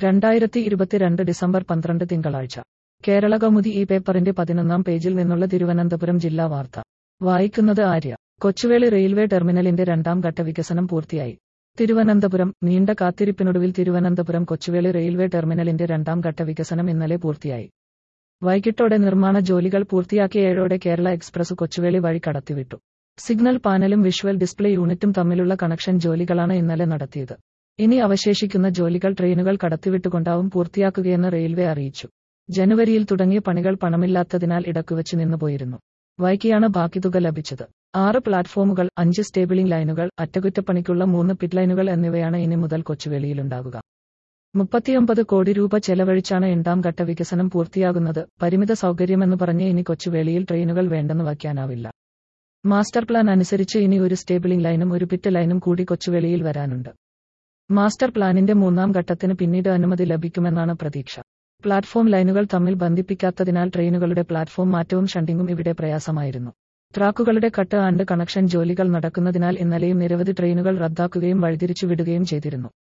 രണ്ടായിരത്തി ഇരുപത്തിരണ്ട് ഡിസംബർ പന്ത്രണ്ട് തിങ്കളാഴ്ച കേരള കൗമുദി ഈ പേപ്പറിന്റെ പതിനൊന്നാം പേജിൽ നിന്നുള്ള തിരുവനന്തപുരം ജില്ലാ വാർത്ത വായിക്കുന്നത് ആര്യ കൊച്ചുവേളി റെയിൽവേ ടെർമിനലിന്റെ രണ്ടാം ഘട്ട വികസനം പൂർത്തിയായി തിരുവനന്തപുരം നീണ്ട കാത്തിരിപ്പിനൊടുവിൽ തിരുവനന്തപുരം കൊച്ചുവേളി റെയിൽവേ ടെർമിനലിന്റെ രണ്ടാം ഘട്ട വികസനം ഇന്നലെ പൂർത്തിയായി വൈകിട്ടോടെ നിർമ്മാണ ജോലികൾ പൂർത്തിയാക്കിയ ഏഴോടെ കേരള എക്സ്പ്രസ് കൊച്ചുവേളി വഴി കടത്തിവിട്ടു സിഗ്നൽ പാനലും വിഷ്വൽ ഡിസ്പ്ലേ യൂണിറ്റും തമ്മിലുള്ള കണക്ഷൻ ജോലികളാണ് ഇന്നലെ നടത്തിയത് ഇനി അവശേഷിക്കുന്ന ജോലികൾ ട്രെയിനുകൾ കടത്തിവിട്ടുകൊണ്ടാവും പൂർത്തിയാക്കുകയെന്ന് റെയിൽവേ അറിയിച്ചു ജനുവരിയിൽ തുടങ്ങിയ പണികൾ പണമില്ലാത്തതിനാൽ ഇടക്കുവച്ച് നിന്നുപോയിരുന്നു വൈകിയാണ് ബാക്കി തുക ലഭിച്ചത് ആറ് പ്ലാറ്റ്ഫോമുകൾ അഞ്ച് സ്റ്റേബിളിംഗ് ലൈനുകൾ അറ്റകുറ്റപ്പണിക്കുള്ള മൂന്ന് പിറ്റ് ലൈനുകൾ എന്നിവയാണ് ഇനി മുതൽ കൊച്ചുവേളിയിലുണ്ടാകുക മുപ്പത്തിയൊമ്പത് കോടി രൂപ ചെലവഴിച്ചാണ് രണ്ടാം ഘട്ട വികസനം പൂർത്തിയാകുന്നത് പരിമിത സൗകര്യമെന്ന് പറഞ്ഞ് ഇനി കൊച്ചുവേളിയിൽ ട്രെയിനുകൾ വേണ്ടെന്ന് വയ്ക്കാനാവില്ല മാസ്റ്റർ പ്ലാൻ അനുസരിച്ച് ഇനി ഒരു സ്റ്റേബിളിംഗ് ലൈനും ഒരു പിറ്റ് ലൈനും കൂടി കൊച്ചുവേളിയിൽ വരാനുണ്ട് മാസ്റ്റർ പ്ലാനിന്റെ മൂന്നാം ഘട്ടത്തിന് പിന്നീട് അനുമതി ലഭിക്കുമെന്നാണ് പ്രതീക്ഷ പ്ലാറ്റ്ഫോം ലൈനുകൾ തമ്മിൽ ബന്ധിപ്പിക്കാത്തതിനാൽ ട്രെയിനുകളുടെ പ്ലാറ്റ്ഫോം മാറ്റവും ഷണ്ടിങ്ങും ഇവിടെ പ്രയാസമായിരുന്നു ട്രാക്കുകളുടെ കട്ട് ആൻഡ് കണക്ഷൻ ജോലികൾ നടക്കുന്നതിനാൽ ഇന്നലെയും നിരവധി ട്രെയിനുകൾ റദ്ദാക്കുകയും വഴിതിരിച്ചു വിടുകയും ചെയ്തിരുന്നു